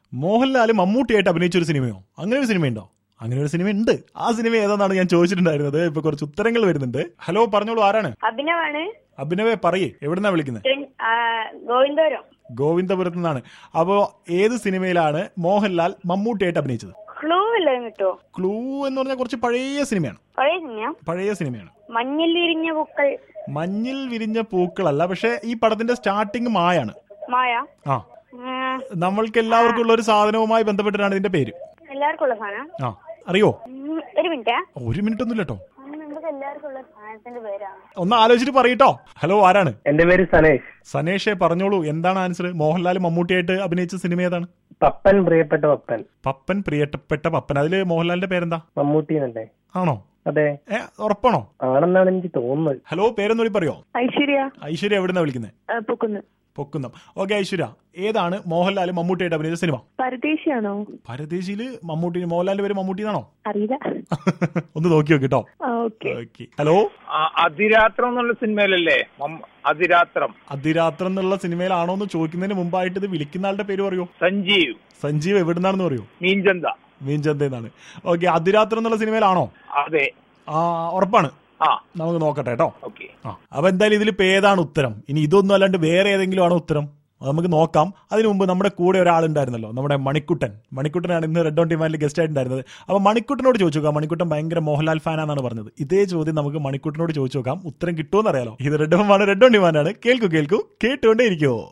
മോഹൻലാൽ മമ്മൂട്ടിയായിട്ട് അഭിനയിച്ച ഒരു സിനിമയോ അങ്ങനെ ഒരു സിനിമയുണ്ടോ അങ്ങനെ ഒരു സിനിമ ഉണ്ട് ആ സിനിമ ഏതാണെന്നാണ് ഞാൻ ചോദിച്ചിട്ടുണ്ടായിരുന്നത് ഇപ്പൊ കുറച്ച് ഉത്തരങ്ങൾ വരുന്നുണ്ട് ഹലോ പറഞ്ഞോളൂ ആരാണ് അഭിനവാണ് അഭിനവേ പറയേ എവിടുന്നാ വിളിക്കുന്നത് ട്രെൻ- ആ, ഗോവിന്ദപുരം ഗോവിന്ദപുരത്ത് നിന്നാണ് അപ്പോ ഏത് സിനിമയിലാണ് മോഹൻലാൽ മമ്മൂട്ടിയായിട്ട് അഭിനയിച്ചത് ക്ലൂ വല്ലതും കിട്ടുമോ ക്ലൂ എന്ന് പറഞ്ഞാൽ കുറച്ച് പഴയ സിനിമയാണ് പഴയ സിനിമ പഴയ സിനിമയാണ് മഞ്ഞിൽ വിരിഞ്ഞ പൂക്കൾ മഞ്ഞിൽ വിരിഞ്ഞ പൂക്കളല്ല പക്ഷെ ഈ പടത്തിന്റെ സ്റ്റാർട്ടിങ് മായാണ് മായ ആ ഉം, നമ്മൾക്ക് എല്ലാവർക്കും ഉള്ള ഒരു സാധനവുമായി ബന്ധപ്പെട്ടിട്ടാണ് ഇതിന്റെ പേര് എല്ലാവർക്കും ഉള്ള സാധനം ആ അറിയോ ഉം, ഒരു മിനിറ്റ് ഒരു മിനിറ്റ് ഒന്നുമില്ല കേട്ടോ നമുക്ക് എല്ലാവർക്കും ഉള്ള സാധനത്തിന്റെ പേരാണ് ഒന്ന് ആലോചിച്ചിട്ട് പറയട്ടോ ഹലോ ആരാണ് എന്റെ പേര് സനേഷ് സനേഷെ പറഞ്ഞോളൂ എന്താണ് ആൻസർ മോഹൻലാൽ മമ്മൂട്ടിയായിട്ട് അഭിനയിച്ച സിനിമ ഏതാണ് പപ്പൻ പ്രിയപ്പെട്ട പപ്പൻ പപ്പൻ പ്രിയപ്പെട്ട പപ്പൻ അതില് മോഹൻലാലിന്റെ പേരെന്താ മമ്മൂട്ടി എന്നല്ലേ ആണോ അതെ ഏ ഉറപ്പാണോ ആണെന്നാണ് എനിക്ക് തോന്നുന്നത് ഹലോ പേരെന്നൂടി പറയോ ഐശ്വര്യ ഐശ്വര്യ എവിടുന്നാ വിളിക്കുന്നത് പൊക്കുന്നു പൊക്കുന്നം ഓക്കെ ഐശ്വര്യ ഏതാണ് മോഹൻലാൽ മമ്മൂട്ടിയായിട്ട് അഭിനയിച്ച സിനിമ പരദേശിയാണോ പരദേശിയില് മമ്മൂട്ടി മോഹൻലാലിന്റെ പേര് മമ്മൂട്ടി എന്നാണോ അറിയില്ല ഒന്ന് നോക്കി നോക്കി കേട്ടോ ഓക്കെ ഓക്കെ ഹലോ ആ, അതിരാത്രം എന്നുള്ള സിനിമയിലല്ലേ മം- അതിരാത്രം അതിരാത്രം എന്നുള്ള സിനിമയിലാണോ എന്ന് ചോദിക്കുന്നതിന് മുമ്പായിട്ട് ഇത് വിളിക്കുന്ന ആളുടെ പേര് പറയൂ സഞ്ജീവ് സഞ്ജീവ് എവിടുന്നാണെന്ന് പറയൂ മീൻചന്ത മീൻചന്ത എന്നാണ് ഓക്കെ അതിരാത്രം എന്നുള്ള സിനിമയിലാണോ അതെ ആ ഉറപ്പാണ് ആ നമുക്ക് നോക്കട്ടെ കേട്ടോ ഓക്കെ ആ അപ്പൊ എന്തായാലും ഇതിൽ ഇപ്പൊ ഏതാണ് ഉത്തരം ഇനി ഇതൊന്നും അല്ലാണ്ട് വേറെ ഏതെങ്കിലും ആണോ ഉത്തരം അത് നമുക്ക് നോക്കാം അതിനു മുമ്പ് നമ്മുടെ കൂടെ ഒരാളുണ്ടായിരുന്നല്ലോ നമ്മുടെ മണിക്കുട്ടൻ മണിക്കുട്ടനാണ് ഇന്ന് റെഡ് ഓൺ ഡിമാൻഡിൽ ഗസ്റ്റ് ആയിട്ടുണ്ടായിരുന്നത് അപ്പൊ മണിക്കുട്ടനോട് ചോദിച്ചു നോക്കാം മണിക്കുട്ടൻ ഭയങ്കര മോഹൻലാൽ ഫാനാണെന്നാണ് പറഞ്ഞത് ഇതേ ചോദ്യം നമുക്ക് മണിക്കുട്ടനോട് ചോദിച്ചു നോക്കാം ഉത്തരം കിട്ടുമെന്ന് അറിയാലോ ഇത് റെഡ് ഓൺ ആണ് റെഡ് ഓൺ ഡിമാൻഡ് ആണ് കേൾക്കൂ കേൾക്കൂ കേട്ടുകൊണ്ടേ ഇരിക്കുവോ